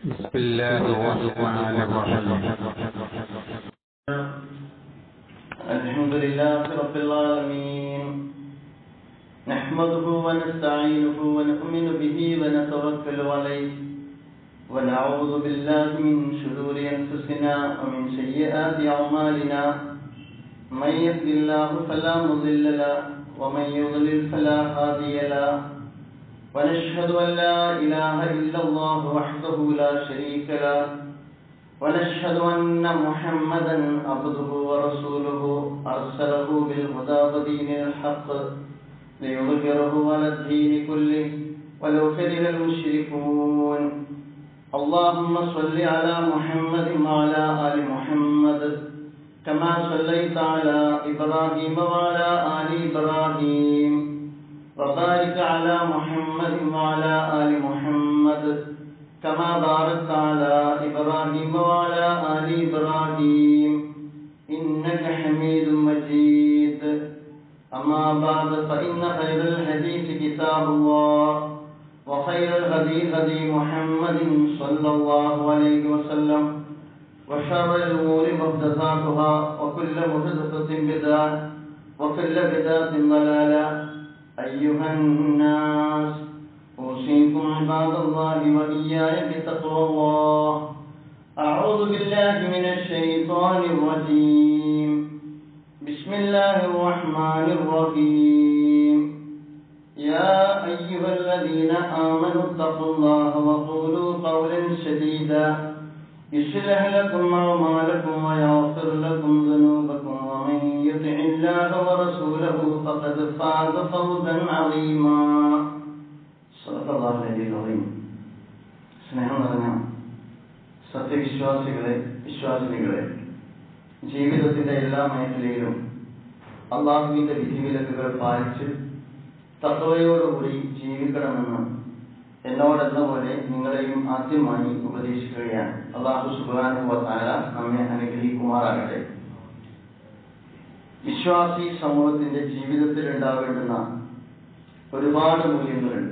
بسم الله الرحمن الرحيم الحمد لله رب العالمين نحمده ونستعينه ونؤمن به ونتوكل عليه ونعوذ بالله من شرور أنفسنا ومن سيئات أعمالنا من يهد الله فلا مضل له ومن يضلل فلا هادي له ونشهد أن لا إله إلا الله وحده لا شريك له ونشهد أن محمدا عبده ورسوله أرسله بالهدى ودين الحق ليظهره على الدين كله ولو كره المشركون اللهم صل على محمد وعلى آل محمد كما صليت على إبراهيم وعلى آل إبراهيم وبارك على محمد وعلى آل محمد كما باركت على إبراهيم وعلى آل إبراهيم إنك حميد مجيد أما بعد فإن خير الحديث كتاب الله وخير الهدي هدي محمد صلى الله عليه وسلم وشر الأمور محدثاتها وكل محدثة بدعة وكل بدعة ضلالة أيها الناس أوصيكم عباد الله وإياي بتقوى الله أعوذ بالله من الشيطان الرجيم بسم الله الرحمن الرحيم يا أيها الذين آمنوا اتقوا الله وقولوا قولا سديدا يصلح لكم أعمالكم ويغفر لكم ذنوبكم ومن يطع الله ورسوله فقد فاز فوزا عظيما صدق الله العلي العظيم സ്നേഹം നിറഞ്ഞ സത്യവിശ്വാസികളെ വിശ്വാസിനികളെ ജീവിതത്തിന്റെ എല്ലാ മേഖലയിലും അള്ളാഹുവിന്റെ വിധിവിലക്കുകൾ പാലിച്ച് തത്വയോടുകൂടി ജീവിക്കണമെന്ന് എന്നോടെന്ന പോലെ നിങ്ങളെയും ആദ്യമായി ഉപദേശിക്കുകയാണ് അള്ളാഹു സുബാനുവത്തായ നമ്മെ അനുഗ്രഹിക്കുമാറാകട്ടെ വിശ്വാസി സമൂഹത്തിന്റെ ജീവിതത്തിൽ ഉണ്ടാവേണ്ടുന്ന ഒരുപാട് മൂല്യങ്ങളുണ്ട്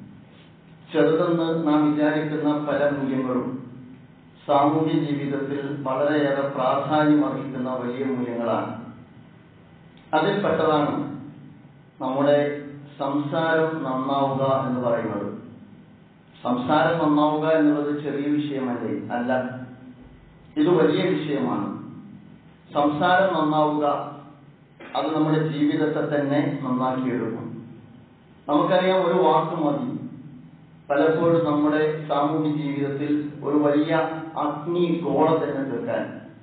ചെറുതെന്ന് നാം വിചാരിക്കുന്ന പല മൂല്യങ്ങളും സാമൂഹ്യ ജീവിതത്തിൽ വളരെയേറെ പ്രാധാന്യം അർഹിക്കുന്ന വലിയ മൂല്യങ്ങളാണ് അതിൽപ്പെട്ടതാണ് നമ്മുടെ സംസാരം നന്നാവുക എന്ന് പറയുന്നത് സംസാരം നന്നാവുക എന്നുള്ളത് ചെറിയ വിഷയമല്ലേ അല്ല ഇത് വലിയ വിഷയമാണ് സംസാരം നന്നാവുക അത് നമ്മുടെ ജീവിതത്തെ തന്നെ നന്നാക്കിയെടുക്കും നമുക്കറിയാം ഒരു വാക്ക് മതി പലപ്പോഴും നമ്മുടെ സാമൂഹ്യ ജീവിതത്തിൽ ഒരു വലിയ അഗ്നി ഗോള തന്നെ തീർക്കാൻ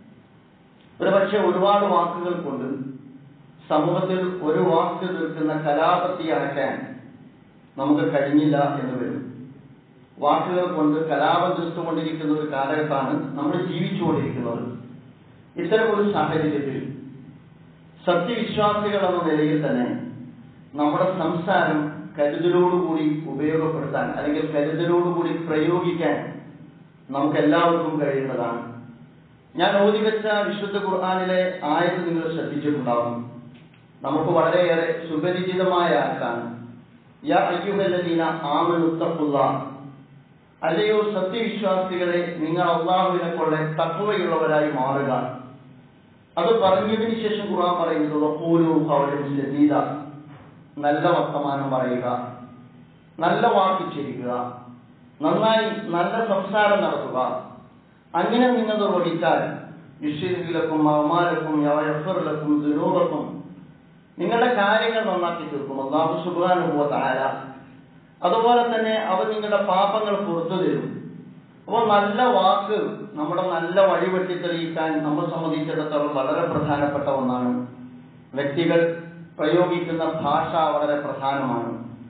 ഒരു പക്ഷെ ഒരുപാട് വാക്കുകൾ കൊണ്ട് സമൂഹത്തിൽ ഒരു വാക്ക് തീർക്കുന്ന കലാപത്തി അടക്കാൻ നമുക്ക് കഴിഞ്ഞില്ല എന്ന് വരും വാക്കുകൾ കൊണ്ട് കലാപം തീർത്തുകൊണ്ടിരിക്കുന്ന ഒരു കാലഘട്ടമാണ് നമ്മൾ ജീവിച്ചുകൊണ്ടിരിക്കുന്നത് ഇത്തരം ഒരു സാഹചര്യത്തിൽ സത്യവിശ്വാസികൾ എന്ന നിലയിൽ തന്നെ നമ്മുടെ സംസാരം കരുതലോടുകൂടി ഉപയോഗപ്പെടുത്താൻ അല്ലെങ്കിൽ കരുതലോടുകൂടി പ്രയോഗിക്കാൻ നമുക്ക് എല്ലാവർക്കും കഴിയുന്നതാണ് ഞാൻ ഓതി വെച്ച വിശുദ്ധ ഖുർആാനിലെ ആയത് നിങ്ങൾ ശ്രദ്ധിച്ചിട്ടുണ്ടാവും നമുക്ക് വളരെയേറെ സുപരിചിതമായ ആക്കാണ് യാ അയ്യുഹല്ലദീന ആമനുത്തഖുള്ള അല്ലയോ സത്യവിശ്വാസികളെ നിങ്ങൾ അള്ളാഹുവിനെ കൊണ്ട് തക്കുവയുള്ളവരായി മാറുക അത് പറഞ്ഞതിന് ശേഷം ഖുർആൻ പറയുന്നത് വഖൂലു ഖൗലൻ സദീദ നല്ല വർത്തമാനം പറയുക നല്ല വാക്ക് ചെയ്യുക നന്നായി നല്ല സംസാരം നടത്തുക അങ്ങനെ നിങ്ങൾ ഓടിച്ചാൽ വിശ്വസിലക്കും അവമാനക്കും യവയഫറിലക്കും ദുരൂപക്കും നിങ്ങളുടെ കാര്യങ്ങൾ നന്നാക്കി തീർക്കും അള്ളാഹു സുബാനുഭവ താര അതുപോലെ തന്നെ അവർ നിങ്ങളുടെ പാപങ്ങൾ പുറത്തു തരും അപ്പോൾ നല്ല വാക്ക് നമ്മുടെ നല്ല വഴി വെട്ടി തെളിയിക്കാൻ നമ്മെ സംബന്ധിച്ചിടത്തോളം വളരെ പ്രധാനപ്പെട്ട ഒന്നാണ് വ്യക്തികൾ പ്രയോഗിക്കുന്ന ഭാഷ വളരെ പ്രധാനമാണ്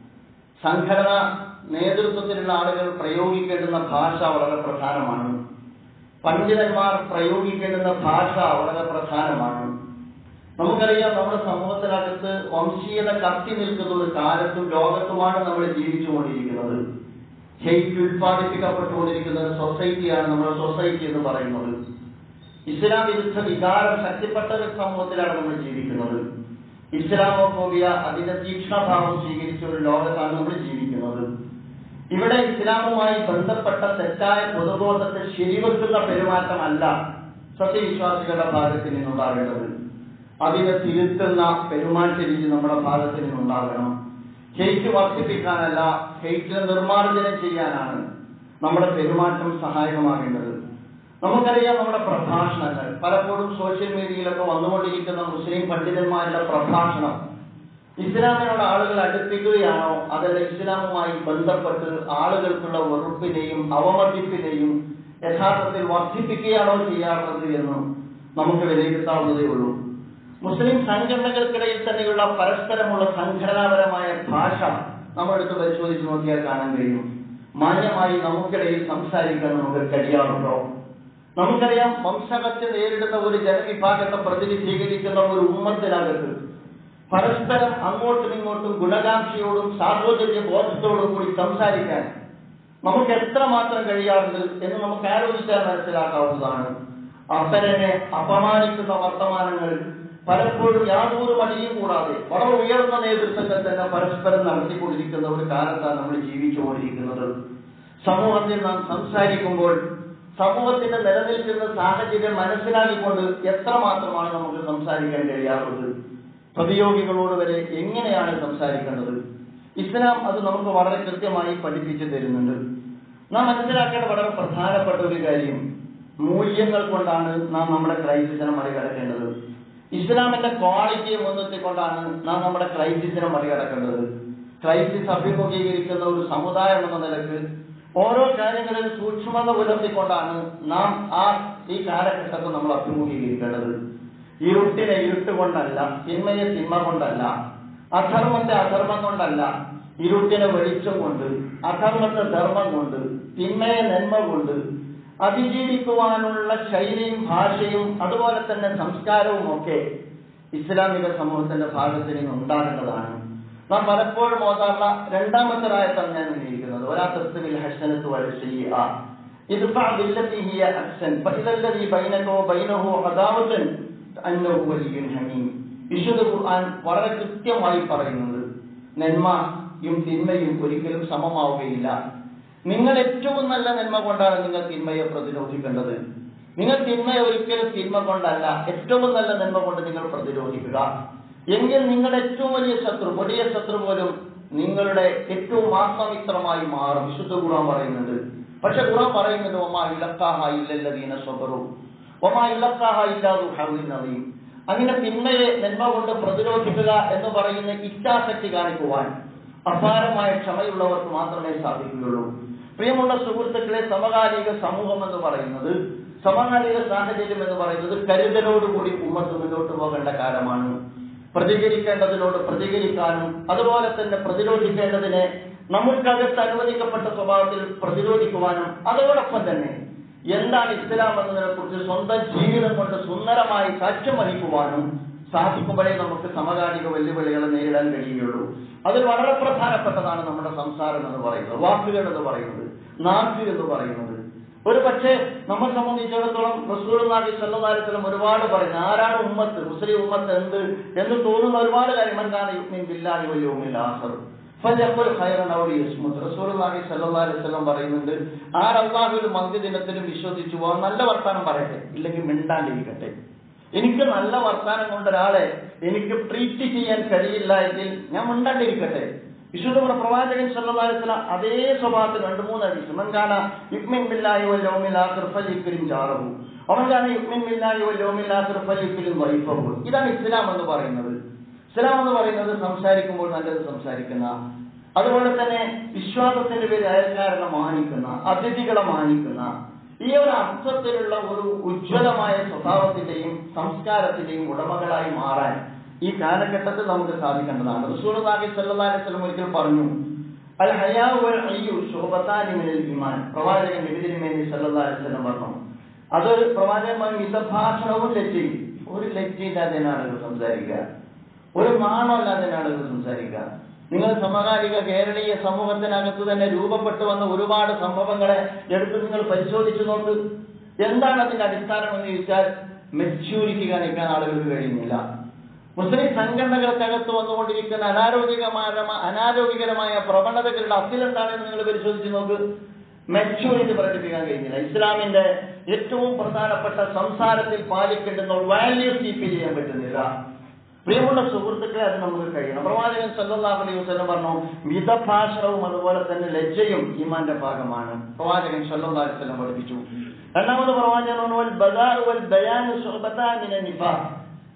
സംഘടന നേതൃത്വത്തിലുള്ള ആളുകൾ പ്രയോഗിക്കേണ്ടുന്ന ഭാഷ വളരെ പ്രധാനമാണ് പണ്ഡിതന്മാർ പ്രയോഗിക്കേണ്ടുന്ന ഭാഷ വളരെ പ്രധാനമാണ് നമുക്കറിയാം നമ്മുടെ സമൂഹത്തിനകത്ത് വംശീയത കത്തി നിൽക്കുന്ന ഒരു കാലത്തും ലോകത്തുമാണ് നമ്മൾ ജീവിച്ചുകൊണ്ടിരിക്കുന്നത് ഹെയ്റ്റ് ഉത്പാദിപ്പിക്കപ്പെട്ടുകൊണ്ടിരിക്കുന്ന ഒരു സൊസൈറ്റിയാണ് നമ്മുടെ സൊസൈറ്റി എന്ന് പറയുന്നത് ഇസ്ലാം വിരുദ്ധ വികാരം ശക്തിപ്പെട്ട ഒരു സമൂഹത്തിലാണ് നമ്മൾ ജീവിക്കുന്നത് ഇസ്ലാമോഫോബിയ അതിന്റെ തീക്ഷ്ണഭാവം സ്വീകരിച്ച ഒരു ലോകത്താണ് നമ്മൾ ജീവിക്കുന്നത് ഇവിടെ ഇസ്ലാമുമായി ബന്ധപ്പെട്ട തെറ്റായ പൊതുബോധത്തെ ശരിവെക്കുന്ന പെരുമാറ്റമല്ല സത്യവിശ്വാസികളുടെ ഭാഗത്ത് നിന്നുണ്ടാകേണ്ടത് അതിനെ തിരുത്തുന്ന പെരുമാറ്റ രീതി നമ്മുടെ ഭാഗത്ത് നിന്നുണ്ടാകണം ഹെയ്റ്റ് വർദ്ധിപ്പിക്കാനല്ല ഹെയ്റ്റിനെ നിർമ്മാർജ്ജനം ചെയ്യാനാണ് നമ്മുടെ പെരുമാറ്റം സഹായകമാകേണ്ടത് നമുക്കറിയാം നമ്മുടെ പ്രഭാഷണങ്ങൾ പലപ്പോഴും സോഷ്യൽ മീഡിയയിലൊക്കെ വന്നുകൊണ്ടിരിക്കുന്ന മുസ്ലിം പണ്ഡിതന്മാരുടെ പ്രഭാഷണം ഇസ്ലാമിനോട് ആളുകൾ അടുപ്പിക്കുകയാണോ അതല്ല ഇസ്ലാമുമായി ബന്ധപ്പെട്ട് ആളുകൾക്കുള്ള വെറുപ്പിനെയും അവമതിപ്പിനെയും യഥാർത്ഥത്തിൽ വർദ്ധിപ്പിക്കുകയാണോ ചെയ്യാറുള്ളത് എന്ന് നമുക്ക് വിലയിരുത്താവുന്നതേ ഉള്ളൂ മുസ്ലിം സംഘടനകൾക്കിടയിൽ തന്നെയുള്ള പരസ്പരമുള്ള സംഘടനാപരമായ ഭാഷ നമ്മളെടുത്ത് പരിശോധിച്ച് നോക്കിയാൽ കാണാൻ കഴിയും മാന്യമായി നമുക്കിടയിൽ സംസാരിക്കാൻ നമുക്ക് കഴിയാറുണ്ടോ നമുക്കറിയാം വംശഹത്യ നേരിടുന്ന ഒരു ജനവിഭാഗത്തെ പ്രതിനിധീകരിക്കുന്ന ഒരു ഉമ്മത്തിനകത്ത് പരസ്പരം അങ്ങോട്ടും ഇങ്ങോട്ടും ഗുണകാംക്ഷയോടും സാഹോദര്യ ബോധത്തോടും കൂടി സംസാരിക്കാൻ നമുക്ക് എത്രമാത്രം കഴിയാറുണ്ട് എന്ന് നമുക്ക് ആലോചിച്ചാൽ മനസ്സിലാക്കാവുന്നതാണ് അപ്പരനെ അപമാനിക്കുന്ന വർത്തമാനങ്ങൾ പലപ്പോഴും യാതൊരു മടിയും കൂടാതെ വളരെ ഉയർന്ന നേതൃത്വങ്ങൾ തന്നെ പരസ്പരം നടത്തിക്കൊണ്ടിരിക്കുന്ന ഒരു കാലത്താണ് നമ്മൾ ജീവിച്ചുകൊണ്ടിരിക്കുന്നത് സമൂഹത്തിൽ നാം സംസാരിക്കുമ്പോൾ സമൂഹത്തിന്റെ നിലനിൽക്കുന്ന സാഹചര്യം മനസ്സിലാക്കിക്കൊണ്ട് എത്രമാത്രമാണ് നമുക്ക് സംസാരിക്കാൻ കഴിയാറുള്ളത് പ്രതിയോഗികളോട് വരെ എങ്ങനെയാണ് സംസാരിക്കേണ്ടത് ഇസ്ലാം അത് നമുക്ക് വളരെ കൃത്യമായി പഠിപ്പിച്ചു തരുന്നുണ്ട് നാം മനസ്സിലാക്കേണ്ട വളരെ പ്രധാനപ്പെട്ട ഒരു കാര്യം മൂല്യങ്ങൾ കൊണ്ടാണ് നാം നമ്മുടെ ക്രൈസിസിനെ മറികടക്കേണ്ടത് ഇസ്ലാമിന്റെ ക്വാളിറ്റിയെ മുൻനിർത്തിക്കൊണ്ടാണ് നാം നമ്മുടെ ക്രൈസിസിനെ മറികടക്കേണ്ടത് ക്രൈസിസ് അഭിമുഖീകരിക്കുന്ന ഒരു സമുദായം എന്ന നിലക്ക് ഓരോ കാര്യങ്ങളിൽ സൂക്ഷ്മത പുലർത്തിക്കൊണ്ടാണ് നാം ആ ഈ കാലഘട്ടത്തിൽ നമ്മൾ അഭിമുഖീകരിക്കേണ്ടത് ഇരുട്ടിനെ ഇരുട്ട് കൊണ്ടല്ല തിന്മയെ തിന്മ കൊണ്ടല്ല അധർമ്മത്തെ അധർമ്മം കൊണ്ടല്ല ഇരുട്ടിനെ വെളിച്ചം കൊണ്ട് അധർമ്മത്തെ ധർമ്മം കൊണ്ട് തിന്മയെ നന്മ കൊണ്ട് അതിജീവിക്കുവാനുള്ള ശൈലിയും ഭാഷയും അതുപോലെ തന്നെ സംസ്കാരവും ഒക്കെ ഇസ്ലാമിക സമൂഹത്തിന്റെ ഭാഗത്ത് നിന്ന് ഉണ്ടാകേണ്ടതാണ് നാം പലപ്പോഴും ഓതാറുള്ള രണ്ടാമത്തെ റായത്താണ് ഞാൻ ഉന്നയിക്കുന്നത് ഒരാ തസ്തുവിൽ ഹസനത്ത് വരശിയ ഇദ്ഫഅ ബില്ലതി ഹിയ അഹ്സൻ ഫഇദല്ലദി ബൈനക വബൈനഹു അദാവത്തുൻ അന്നഹു വലിയ്യുൻ ഹമീം വിശുദ്ധ ഖുർആൻ വളരെ കൃത്യമായി പറയുന്നത് നന്മയും തിന്മയും ഒരിക്കലും സമമാവുകയില്ല നിങ്ങൾ ഏറ്റവും നല്ല നന്മ കൊണ്ടാണ് നിങ്ങൾ തിന്മയെ പ്രതിരോധിക്കേണ്ടത് നിങ്ങൾ തിന്മയെ ഒരിക്കലും തിന്മ കൊണ്ടല്ല ഏറ്റവും നല്ല നന്മ കൊണ്ട് നിങ്ങൾ പ്രതിരോധിക്കുക എങ്കിൽ നിങ്ങളുടെ ഏറ്റവും വലിയ ശത്രു കൊടിയ ശത്രു പോലും നിങ്ങളുടെ ഏറ്റവും ആത്മമിത്രമായി മാറും വിശുദ്ധ ഖുർആൻ പറയുന്നുണ്ട് പക്ഷെ ഖുർആൻ പറയുന്നത് ഒമാ ഇലക്കാഹ ഇല്ലല്ലദീന സ്വബറു ഒമാ ഇലക്കാഹ ഇല്ലാതു ഹർവിൻ നദീം അങ്ങനെ തിന്മയെ നന്മ കൊണ്ട് പ്രതിരോധിക്കുക എന്ന് പറയുന്ന ഇച്ഛാശക്തി കാണിക്കുവാൻ അപാരമായ ക്ഷമയുള്ളവർക്ക് മാത്രമേ സാധിക്കുകയുള്ളൂ പ്രിയമുള്ള സുഹൃത്തുക്കളെ സമകാലിക സമൂഹം എന്ന് പറയുന്നത് സമകാലിക സാഹചര്യം എന്ന് പറയുന്നത് കരുതലോടുകൂടി ഉമ്മത്ത് മുന്നോട്ട് പോകേണ്ട കാലമാണ് പ്രതികരിക്കേണ്ടതിനോട് പ്രതികരിക്കാനും അതുപോലെ തന്നെ പ്രതിരോധിക്കേണ്ടതിനെ നമുക്കകത്ത് അനുവദിക്കപ്പെട്ട സ്വഭാവത്തിൽ പ്രതിരോധിക്കുവാനും അതോടൊപ്പം തന്നെ എന്താണ് ഇസ്ലാം എന്നതിനെ കുറിച്ച് സ്വന്തം ജീവിതം കൊണ്ട് സുന്ദരമായി സാക്ഷ്യം വഹിക്കുവാനും സാധിക്കുമ്പോഴേ നമുക്ക് സമകാലിക വെല്ലുവിളികളെ നേരിടാൻ കഴിയുകയുള്ളൂ അതിൽ വളരെ പ്രധാനപ്പെട്ടതാണ് നമ്മുടെ സംസാരം എന്ന് പറയുന്നത് വാക്കുകൾ എന്ന് പറയുന്നത് നാക്ക് എന്ന് പറയുന്നത് ഒരു പക്ഷേ നമ്മെ സംബന്ധിച്ചിടത്തോളം റസൂൽ നാബി സല്ലാസ്ലം ഒരുപാട് പറയുന്നു ആരാണ് ഉമ്മത്ത് മുസ്ലിം ഉമ്മത്ത് എന്ത് എന്ന് തോന്നുന്ന ഒരുപാട് കാര്യം എന്താണ് യുഗ്മിൻ ബില്ലാഹി വല്യവുമിൽ ആസർ ഫജഖുൽ ഖൈറൻ ഔ യസ്മുത് റസൂൽ നാബി സല്ലല്ലാഹു അലൈഹി വസല്ലം പറയുന്നുണ്ട് ആർ അള്ളാഹുവിൽ മന്തി ദിനത്തിലും വിശ്വസിച്ചു പോകാൻ നല്ല വർത്താനം പറയട്ടെ ഇല്ലെങ്കിൽ മിണ്ടാണ്ടിരിക്കട്ടെ എനിക്ക് നല്ല വർത്താനം കൊണ്ട് ഒരാളെ എനിക്ക് ട്രീറ്റ് ചെയ്യാൻ കഴിയില്ല എങ്കിൽ ഞാൻ മിണ്ടാണ്ടിരിക്കട്ടെ വിശുദ്ധ പ്രവാചകൻ സല്ലല്ലാഹു അലൈഹി വസല്ലം അതേ സ്വഭാവത്തിൽ രണ്ട് മൂന്ന് ഹദീസ് മൻകാന യുക്മിൻ ബില്ലാഹി വൽ യൗമിൽ ആഖിർ ഫലിക്രിം ജാറഹു അവൻകാന യുക്മിൻ ബില്ലാഹി വൽ യൗമിൽ ആഖിർ ഫലിക്രിം വൈഫഹു ഇതാണ് ഇസ്ലാം എന്ന് പറയുന്നത് ഇസ്ലാം എന്ന് പറയുന്നത് സംസാരിക്കുമ്പോൾ നല്ലത് സംസാരിക്കുന്ന അതുപോലെ തന്നെ വിശ്വാസത്തിന്റെ പേര് അയൽക്കാരനെ മാനിക്കുന്ന അതിഥികളെ മാനിക്കുന്ന ഈ ഒരു അർത്ഥത്തിലുള്ള ഒരു ഉജ്ജ്വലമായ സ്വഭാവത്തിന്റെയും സംസ്കാരത്തിന്റെയും ഉടമകളായി മാറാൻ ഈ കാലഘട്ടത്തിൽ നമുക്ക് സാധിക്കേണ്ടതാണ് റസൂൽ നാബി സല്ലല്ലാഹു അലൈഹി വസല്ലം ഒരിക്കൽ പറഞ്ഞു അൽ ഹയാഉ വൽ അയ്യു ശുബതാനി മിനൽ ഈമാൻ പ്രവാചകൻ നബി സല്ലല്ലാഹു അലൈഹി വസല്ലം പറഞ്ഞു അതൊരു പ്രവാചകൻ പറഞ്ഞു മിതഭാഷണവും ലജ്ജയും ഒരു ലജ്ജയില്ലാതെ ആളുകൾ സംസാരിക്കുക ഒരു നാണമല്ലാതെ ആളുകൾ സംസാരിക്കുക നിങ്ങൾ സമകാലിക കേരളീയ സമൂഹത്തിനകത്ത് തന്നെ രൂപപ്പെട്ടു വന്ന ഒരുപാട് സംഭവങ്ങളെ എടുത്ത് നിങ്ങൾ പരിശോധിച്ചു നോക്ക് എന്താണ് അതിന്റെ അടിസ്ഥാനം എന്ന് ചോദിച്ചാൽ മെച്യൂരിറ്റി കാണിക്കാൻ ആളുകൾക്ക് കഴിയുന്നില്ല മുസ്ലിം സംഘടനകൾക്കകത്ത് വന്നുകൊണ്ടിരിക്കുന്ന അനാരോഗ്യകരമായ അനാരോഗ്യകരമായ പ്രവണതകളുടെ അസിലെന്താണെന്ന് നിങ്ങൾ പരിശോധിച്ച് നോക്ക് മെച്ചൂരിറ്റി പ്രകടിപ്പിക്കാൻ കഴിയുന്നില്ല ഇസ്ലാമിന്റെ ഏറ്റവും പ്രധാനപ്പെട്ട സംസാരത്തിൽ പാലിക്കേണ്ടുന്ന വാല്യൂസ് കീപ്പ് ചെയ്യാൻ പറ്റുന്നില്ല പ്രിയമുള്ള സുഹൃത്തുക്കളെ അത് നമുക്ക് കഴിയണം പ്രവാചകൻ സല്ലല്ലാഹു അലൈഹി വസല്ലം പറഞ്ഞു മിതഭാഷണവും അതുപോലെ തന്നെ ലജ്ജയും ഈമാന്റെ ഭാഗമാണ് പ്രവാചകൻ സല്ലല്ലാഹു അലൈഹി വസല്ലം പഠിപ്പിച്ചു രണ്ടാമത് പ്രവാചകൻ പറഞ്ഞു വൽ ബദാഉ വൽ ബയാനു ശുഅബതാൻ മിന നിഫാഖ്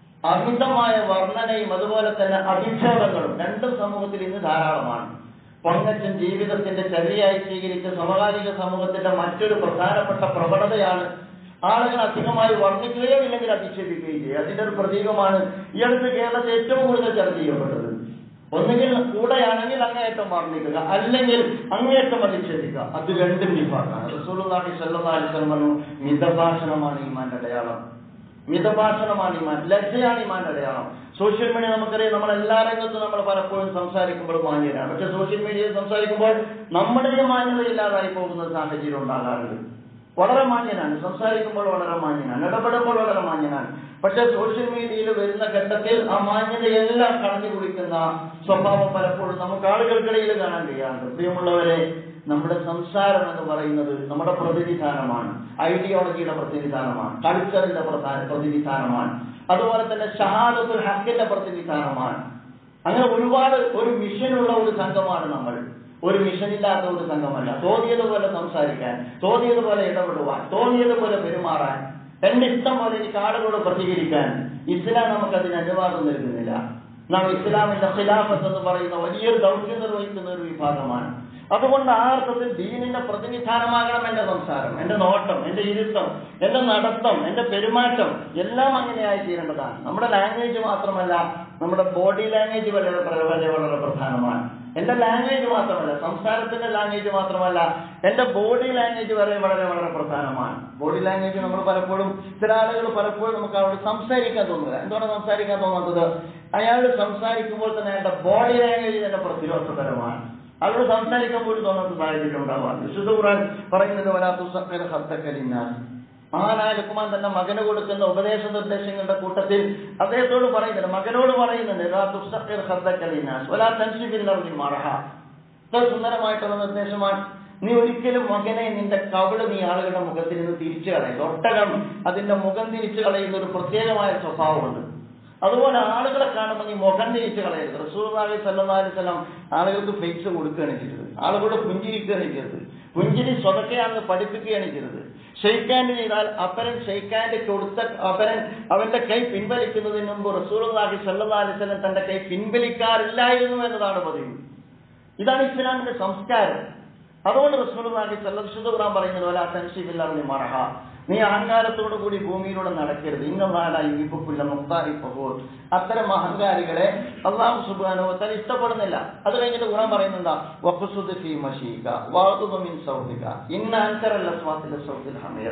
അമിതമായ വർണ്ണനയും അതുപോലെ തന്നെ അധിക്ഷേപങ്ങളും രണ്ടും സമൂഹത്തിൽ ഇന്ന് ധാരാളമാണ് പൊങ്ങച്ചൻ ജീവിതത്തിന്റെ ചര്യയായി സ്വീകരിച്ച സമകാലിക സമൂഹത്തിന്റെ മറ്റൊരു പ്രധാനപ്പെട്ട പ്രവണതയാണ് ആളുകൾ അധികമായി വർണ്ണിക്കുകയോ ഇല്ലെങ്കിൽ അധിക്ഷേപിക്കുകയും ചെയ്യുക അതിന്റെ ഒരു പ്രതീകമാണ് ഈ അടുത്ത് കേരളത്തിൽ ഏറ്റവും കൂടുതൽ ചർച്ച ചെയ്യപ്പെട്ടത് ഒന്നുകിൽ കൂടെയാണെങ്കിൽ അങ്ങേയറ്റം വർണ്ണിക്കുക അല്ലെങ്കിൽ അങ്ങേയറ്റം അധിക്ഷേപിക്കുക അത് രണ്ടും നിഫാക്കാണ് റസൂലുള്ളാഹി സ്വല്ലല്ലാഹു അലൈഹി വസല്ലം പറഞ്ഞു മിതഭാഷണമാണ് ഈമാന്റെ അടയാളം മിതഭാഷണമാണ് ഈമാൻ ലജ്ജയാണ് ഈമാന്റെ അടയാളം സോഷ്യൽ മീഡിയ നമുക്കറിയാം നമ്മൾ എല്ലാ രംഗത്തും നമ്മൾ പലപ്പോഴും സംസാരിക്കുമ്പോൾ മാന്യരാണ് പക്ഷെ സോഷ്യൽ മീഡിയയിൽ സംസാരിക്കുമ്പോൾ നമ്മുടെ മാന്യത ഇല്ലാതായി പോകുന്ന സാഹചര്യം ഉണ്ടാകാറുണ്ട് വളരെ മാന്യനാണ് സംസാരിക്കുമ്പോൾ വളരെ മാന്യനാണ് ഇടപെടുമ്പോൾ വളരെ മാന്യനാണ് പക്ഷെ സോഷ്യൽ മീഡിയയിൽ വരുന്ന ഘട്ടത്തിൽ ആ മാന്യതയെല്ലാം കളഞ്ഞു കുടിക്കുന്ന സ്വഭാവം പലപ്പോഴും നമുക്ക് ആളുകൾക്കിടയിൽ കാണാൻ കഴിയാറുണ്ട് പ്രിയമുള്ളവരെ നമ്മുടെ സംസാരം എന്ന് പറയുന്നത് നമ്മുടെ പ്രതിനിധാനമാണ് ഐഡിയോളജിയുടെ പ്രതിനിധാനമാണ് കൾച്ചറിന്റെ പ്രധാന പ്രതിനിധാനമാണ് അതുപോലെ തന്നെ ഷഹാദത്തുൽ ഹക്കിന്റെ പ്രതിനിധാനമാണ് അങ്ങനെ ഒരുപാട് ഒരു മിഷനുള്ള ഒരു സംഘമാണ് നമ്മൾ ഒരു മിഷനില്ലാത്ത ഒരു സംഘമല്ല തോന്നിയതുപോലെ സംസാരിക്കാൻ തോന്നിയതുപോലെ ഇടപെടുവാൻ തോന്നിയതുപോലെ പെരുമാറാൻ എന്റെ ഇഷ്ടം പോലെ എനിക്ക് ആളുകളോട് പ്രതികരിക്കാൻ ഇസ്ലാം നമുക്കതിന് അനുവാദം നൽകുന്നില്ല നാം ഇസ്ലാമിന്റെ ഖിലാഫത്ത് എന്ന് പറയുന്ന വലിയൊരു ദൗത്യം നിർവഹിക്കുന്ന ഒരു വിഭാഗമാണ് അതുകൊണ്ട് ആ അർത്ഥത്തിൽ ദീനിന്റെ പ്രതിനിധാനമാകണം എന്റെ സംസാരം എന്റെ നോട്ടം എന്റെ ഇരുത്തം എന്റെ നടത്തം എന്റെ പെരുമാറ്റം എല്ലാം അങ്ങനെയായി തീരേണ്ടതാണ് നമ്മുടെ ലാംഗ്വേജ് മാത്രമല്ല നമ്മുടെ ബോഡി ലാംഗ്വേജ് വളരെ വളരെ വളരെ പ്രധാനമാണ് എന്റെ ലാംഗ്വേജ് മാത്രമല്ല സംസാരത്തിന്റെ ലാംഗ്വേജ് മാത്രമല്ല എന്റെ ബോഡി ലാംഗ്വേജ് വരെ വളരെ വളരെ പ്രധാനമാണ് ബോഡി ലാംഗ്വേജ് നമ്മൾ പലപ്പോഴും ചില ആളുകൾ പലപ്പോഴും നമുക്ക് അവിടെ സംസാരിക്കാൻ തോന്നുക എന്തുകൊണ്ട് സംസാരിക്കാൻ തോന്നാത്തത് അയാൾ സംസാരിക്കുമ്പോൾ തന്നെ അയാളുടെ ബോഡി ലാംഗ്വേജ് തന്നെ പ്രതിരോധപരമാണ് അവരോട് സംസാരിക്കാൻ പോലും തോന്നാത്ത സാഹചര്യം ഉണ്ടാവാറുണ്ട് വിശുദ്ധ ഖുർആൻ പറയുന്നത് വലാത്തുസക്കര ഹത്തക്കലിന്നാസ് മഹാനായ ലുക്മാൻ തന്റെ മകന് കൊടുക്കുന്ന ഉപദേശ നിർദ്ദേശങ്ങളുടെ കൂട്ടത്തിൽ അദ്ദേഹത്തോട് പറയുന്നുണ്ട് മകനോട് പറയുന്നുണ്ട് "ലാ തുസഖിർ ഖദ്ദക ലിന്നാസ് വലാ തൻശി ഫിൽ അർദി മറഹ." ഇത്ര സുന്ദരമായിട്ടുള്ള നിർദ്ദേശമാണ് നീ ഒരിക്കലും മകനെ നിന്റെ കവിള് നീ ആളുകളുടെ മുഖത്തിൽ നിന്ന് തിരിച്ചു കളയുക ഒട്ടകം അതിന്റെ മുഖം തിരിച്ചു കളയുന്ന ഒരു പ്രത്യേകമായ സ്വഭാവമുണ്ട് അതുപോലെ ആളുകളെ കാണുമ്പോൾ നീ മുഖം തിരിച്ചു കളയരുത് റസൂർനാഥി സല്ലാഹി സ്വലം ആളുകൾക്ക് ഫേസ് കൊടുക്കുകയാണ് ചെയ്തത് ആളുകളോട് പുഞ്ചിരിക്കുകയാണ് ചെയ്തത് പുഞ്ചിരി സ്വതക്കെയാണെന്ന് പഠിപ്പിക്കുകയാണ് ചെയ്തത് ഷെയ്ക്കാൻഡ് ചെയ്താൽ അപ്പരൻ ഷെയ്ക്കാൻഡ് കൊടുത്ത അപ്പരൻ അവന്റെ കൈ പിൻവലിക്കുന്നതിന് മുമ്പ് റസൂർനാഹി സല്ലാ അലിസ്ലം തന്റെ കൈ പിൻവലിക്കാറില്ലായിരുന്നു എന്നതാണ് പതിവ് ഇതാണ് ഇസ്ലാമിന്റെ സംസ്കാരം അതുകൊണ്ട് റസൂലുള്ളാഹി സല്ലല്ലാഹു ഖുർആൻ പറയുന്നത് വലാ തൻഷിബില്ലാഹി മറഹ നീ അഹങ്കാരത്തോടു കൂടി ഭൂമിയിലൂടെ നടക്കരുത് ഇന്നല്ലാഹി യുഹിബ്ബുൽ മുഖ്താരി ഫഹൂർ അത്തരം അഹങ്കാരികളെ അല്ലാഹു സുബ്ഹാനഹു വ തആല ഇഷ്ടപ്പെടുന്നില്ല അത് കഴിഞ്ഞിട്ട് ഖുർആൻ പറയുന്നുണ്ടാ വഖ്സുദ് ഫീ മശീക വഅദു മിൻ സൗദിക ഇന്ന അൻകറൽ അസ്വാത്തിൽ സൗദിൽ ഹമീർ